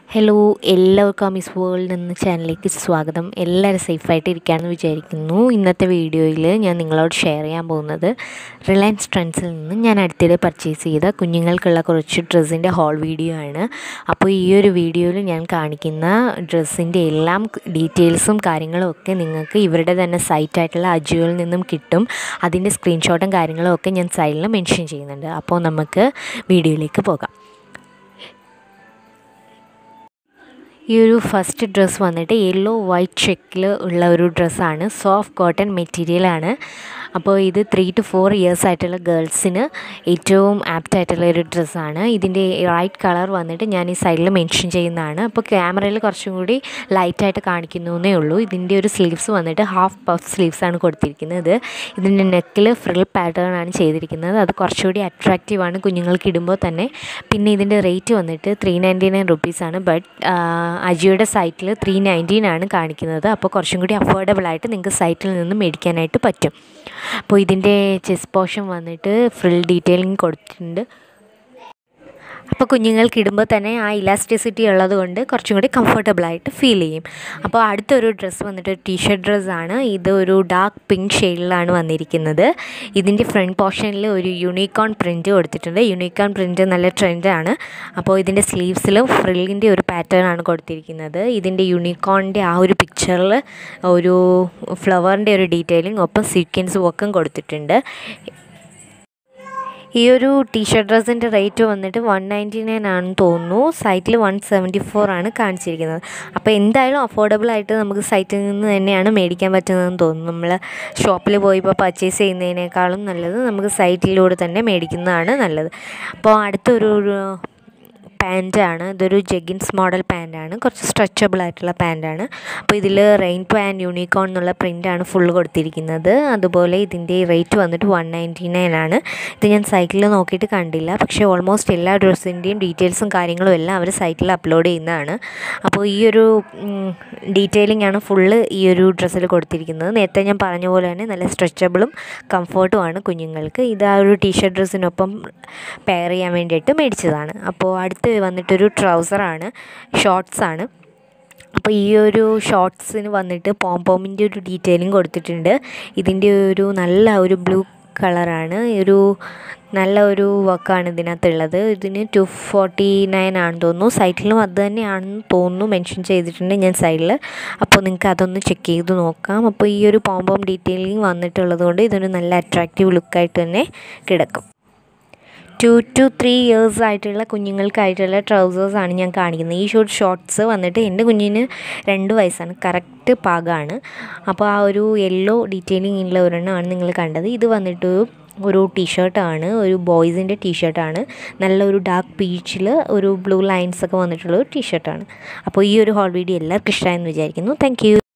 hello എല്ലാവർക്കും miss world എന്ന ചാനലിലേക്ക് സ്വാഗതം എല്ലാവരും സേഫായിട്ട് ഇരിക്കാമെന്ന് വിചാരിക്കുന്നു ഇന്നത്തെ വീഡിയോയിൽ ഞാൻ നിങ്ങളോട് ഷെയർ ചെയ്യാൻ പോകുന്നത് റിലയൻസ് ട്രെൻഡ്സിൽ നിന്ന് ഞാൻ അടുത്തിടെ പർച്ചേസ് ചെയ്ത കുഞ്ഞുങ്ങൾക്കുള്ള കുറച്ച് ഡ്രസ്സിൻ്റെ ഹോൾ വീഡിയോ ആണ് അപ്പോൾ ഈ ഒരു വീഡിയോയിൽ ഞാൻ കാണിക്കുന്ന ഡ്രസ്സിൻ്റെ എല്ലാം ഡീറ്റെയിൽസും കാര്യങ്ങളും ഒക്കെ നിങ്ങൾക്ക് ഇവരുടെ തന്നെ സൈറ്റായിട്ടുള്ള അജിയോയിൽ നിന്നും കിട്ടും അതിൻ്റെ സ്ക്രീൻഷോട്ടും കാര്യങ്ങളും ഒക്കെ ഞാൻ സൈഡിൽ മെൻഷൻ ചെയ്യുന്നുണ്ട് അപ്പോൾ നമുക്ക് വീഡിയോയിലേക്ക് പോകാം ഈ ഒരു ഫസ്റ്റ് ഡ്രസ്സ് വന്നിട്ട് യെല്ലോ വൈറ്റ് ചെക്കിൽ ഉള്ള ഒരു ഡ്രസ്സാണ് സോഫ്റ്റ് കോട്ടൺ മെറ്റീരിയലാണ് അപ്പോൾ ഇത് ത്രീ ടു ഫോർ ഇയേഴ്സ് ആയിട്ടുള്ള ഗേൾസിന് ഏറ്റവും ആപ്റ്റ് ആയിട്ടുള്ള ഒരു ഡ്രസ്സാണ് ഇതിൻ്റെ റൈറ്റ് കളർ വന്നിട്ട് ഞാൻ ഈ സൈഡിൽ മെൻഷൻ ചെയ്യുന്നതാണ് അപ്പോൾ ക്യാമറയിൽ കുറച്ചും കൂടി ലൈറ്റായിട്ട് കാണിക്കുന്നേ ഉള്ളൂ ഇതിൻ്റെ ഒരു സ്ലീവ്സ് വന്നിട്ട് ഹാഫ് പഫ് സ്ലീവ്സ് ആണ് കൊടുത്തിരിക്കുന്നത് ഇതിൻ്റെ നെക്കിൽ ഫ്രിൽ പാറ്റേൺ ആണ് ചെയ്തിരിക്കുന്നത് അത് കുറച്ചുകൂടി അട്രാക്റ്റീവാണ് കുഞ്ഞുങ്ങൾക്ക് ഇടുമ്പോൾ തന്നെ പിന്നെ ഇതിൻ്റെ റേറ്റ് വന്നിട്ട് ത്രീ നയൻറ്റി നയൻ റുപ്പീസാണ് ബട്ട് അജിയോയുടെ സൈറ്റിൽ ത്രീ നയൻറ്റീൻ ആണ് കാണിക്കുന്നത് അപ്പോൾ കുറച്ചും കൂടി അഫോർഡബിൾ ആയിട്ട് നിങ്ങൾക്ക് സൈറ്റിൽ നിന്ന് മേടിക്കാനായിട്ട് പറ്റും അപ്പോൾ ഇതിൻ്റെ ചെസ് പോർഷൻ വന്നിട്ട് ഫ്രിൽ ഡീറ്റെയിലിംഗ് കൊടുത്തിട്ടുണ്ട് അപ്പോൾ കുഞ്ഞുങ്ങൾക്ക് ഇടുമ്പോൾ തന്നെ ആ ഇലാസ്റ്റിസിറ്റി ഉള്ളത് കൊണ്ട് കുറച്ചും കൂടി കംഫർട്ടബിളായിട്ട് ഫീൽ ചെയ്യും അപ്പോൾ അടുത്തൊരു ഡ്രസ്സ് വന്നിട്ട് ടീഷർട്ട് ഡ്രസ്സാണ് ഇത് ഒരു ഡാർക്ക് പിങ്ക് ഷെയ്ഡിലാണ് വന്നിരിക്കുന്നത് ഇതിൻ്റെ ഫ്രണ്ട് പോർഷനിൽ ഒരു യൂണിക്കോൺ പ്രിൻറ്റ് കൊടുത്തിട്ടുണ്ട് യൂണിക്കോൺ പ്രിൻറ്റ് നല്ല ട്രെൻഡാണ് അപ്പോൾ ഇതിൻ്റെ സ്ലീവ്സിലും ഫ്രില്ലിൻ്റെ ഒരു പാറ്റേൺ ആണ് കൊടുത്തിരിക്കുന്നത് ഇതിൻ്റെ യൂണിക്കോണിൻ്റെ ആ ഒരു പിക്ചറിൽ ഒരു ഫ്ലവറിൻ്റെ ഒരു ഡീറ്റെയിലിംഗ് ഒപ്പം സീക്വൻസ് വർക്കും കൊടുത്തിട്ടുണ്ട് ഈ ഒരു ടീഷർട്ട് ഡ്രസ്സിൻ്റെ റേറ്റ് വന്നിട്ട് വൺ നയൻറ്റി നയൻ ആണെന്ന് തോന്നുന്നു സൈറ്റിൽ വൺ സെവൻറ്റി ഫോർ ആണ് കാണിച്ചിരിക്കുന്നത് അപ്പോൾ എന്തായാലും അഫോർഡബിൾ ആയിട്ട് നമുക്ക് സൈറ്റിൽ നിന്ന് തന്നെയാണ് മേടിക്കാൻ പറ്റുന്നതെന്ന് തോന്നുന്നു നമ്മൾ ഷോപ്പിൽ പോയി ഇപ്പോൾ പർച്ചേസ് ചെയ്യുന്നതിനേക്കാളും നല്ലത് നമുക്ക് സൈറ്റിലൂടെ തന്നെ മേടിക്കുന്നതാണ് നല്ലത് അപ്പോൾ അടുത്തൊരു പാൻറ്റാണ് ഇതൊരു ജെഗിൻസ് മോഡൽ പാൻറ്റാണ് കുറച്ച് സ്ട്രെച്ചബിൾ ആയിട്ടുള്ള പാൻറ്റാണ് അപ്പോൾ ഇതിൽ റെയിൻ പാൻ യൂണിക്കോൺ എന്നുള്ള പ്രിൻ്റാണ് ഫുള്ള് കൊടുത്തിരിക്കുന്നത് അതുപോലെ ഇതിൻ്റെ റേറ്റ് വന്നിട്ട് വൺ നയൻറ്റി നയൻ ആണ് ഇത് ഞാൻ സൈറ്റിൽ നോക്കിയിട്ട് കണ്ടില്ല പക്ഷേ ഓൾമോസ്റ്റ് എല്ലാ ഡ്രസ്സിൻ്റെയും ഡീറ്റെയിൽസും കാര്യങ്ങളും എല്ലാം അവർ സൈറ്റിൽ അപ്ലോഡ് ചെയ്യുന്നതാണ് അപ്പോൾ ഈ ഒരു ഡീറ്റെയിലിംഗ് ആണ് ഫുള്ള് ഈ ഒരു ഡ്രസ്സിൽ കൊടുത്തിരിക്കുന്നത് നേരത്തെ ഞാൻ പറഞ്ഞ പോലെ തന്നെ നല്ല സ്ട്രെച്ചബിളും കംഫർട്ടുമാണ് കുഞ്ഞുങ്ങൾക്ക് ഇത് ആ ഒരു ടീഷർട്ട് ഡ്രസ്സിനൊപ്പം പെയർ ചെയ്യാൻ വേണ്ടിയിട്ട് മേടിച്ചതാണ് അപ്പോൾ അടുത്ത് വന്നിട്ടൊരു ട്രൗസറാണ് ഷോർട്ട്സാണ് അപ്പോൾ ഈ ഒരു ഷോർട്ട്സിന് വന്നിട്ട് പോംപോമിൻ്റെ ഒരു ഡീറ്റെയിലിംഗ് കൊടുത്തിട്ടുണ്ട് ഇതിൻ്റെ ഒരു നല്ല ഒരു ബ്ലൂ കളറാണ് ഒരു നല്ല ഒരു വർക്കാണ് ഇതിനകത്തുള്ളത് ഇതിന് ടു ഫോർട്ടി നയൻ ആണെന്ന് തോന്നുന്നു സൈറ്റിലും അത് തന്നെയാണെന്ന് തോന്നുന്നു മെൻഷൻ ചെയ്തിട്ടുണ്ട് ഞാൻ സൈഡിൽ അപ്പോൾ നിങ്ങൾക്ക് അതൊന്ന് ചെക്ക് ചെയ്ത് നോക്കാം അപ്പോൾ ഈ ഒരു പോംപോം ഡീറ്റെയിലിംഗ് വന്നിട്ടുള്ളത് കൊണ്ട് ഇതൊരു നല്ല അട്രാക്റ്റീവ് ലുക്കായിട്ട് തന്നെ കിടക്കും ടു ടു ത്രീ ഇയേഴ്സ് ആയിട്ടുള്ള കുഞ്ഞുങ്ങൾക്കായിട്ടുള്ള ട്രൗസേഴ്സാണ് ഞാൻ കാണിക്കുന്നത് ഈ ഷോർട്ട് ഷോർട്ട്സ് വന്നിട്ട് എൻ്റെ കുഞ്ഞിന് രണ്ട് വയസ്സാണ് കറക്റ്റ് പാകമാണ് അപ്പോൾ ആ ഒരു യെല്ലോ ഡീറ്റെയിലിംഗ് ഉള്ള ഒരെണ്ണമാണ് നിങ്ങൾ കണ്ടത് ഇത് വന്നിട്ട് ഒരു ടീഷർട്ടാണ് ഒരു ബോയ്സിൻ്റെ ടീഷർട്ടാണ് നല്ലൊരു ഡാർക്ക് പീച്ചിൽ ഒരു ബ്ലൂ ലൈൻസ് ഒക്കെ വന്നിട്ടുള്ള ഒരു ടീഷർട്ടാണ് അപ്പോൾ ഈ ഒരു ഹോൾ വീഡിയോ എല്ലാവർക്കും ഇഷ്ടമായെന്ന് വിചാരിക്കുന്നു താങ്ക്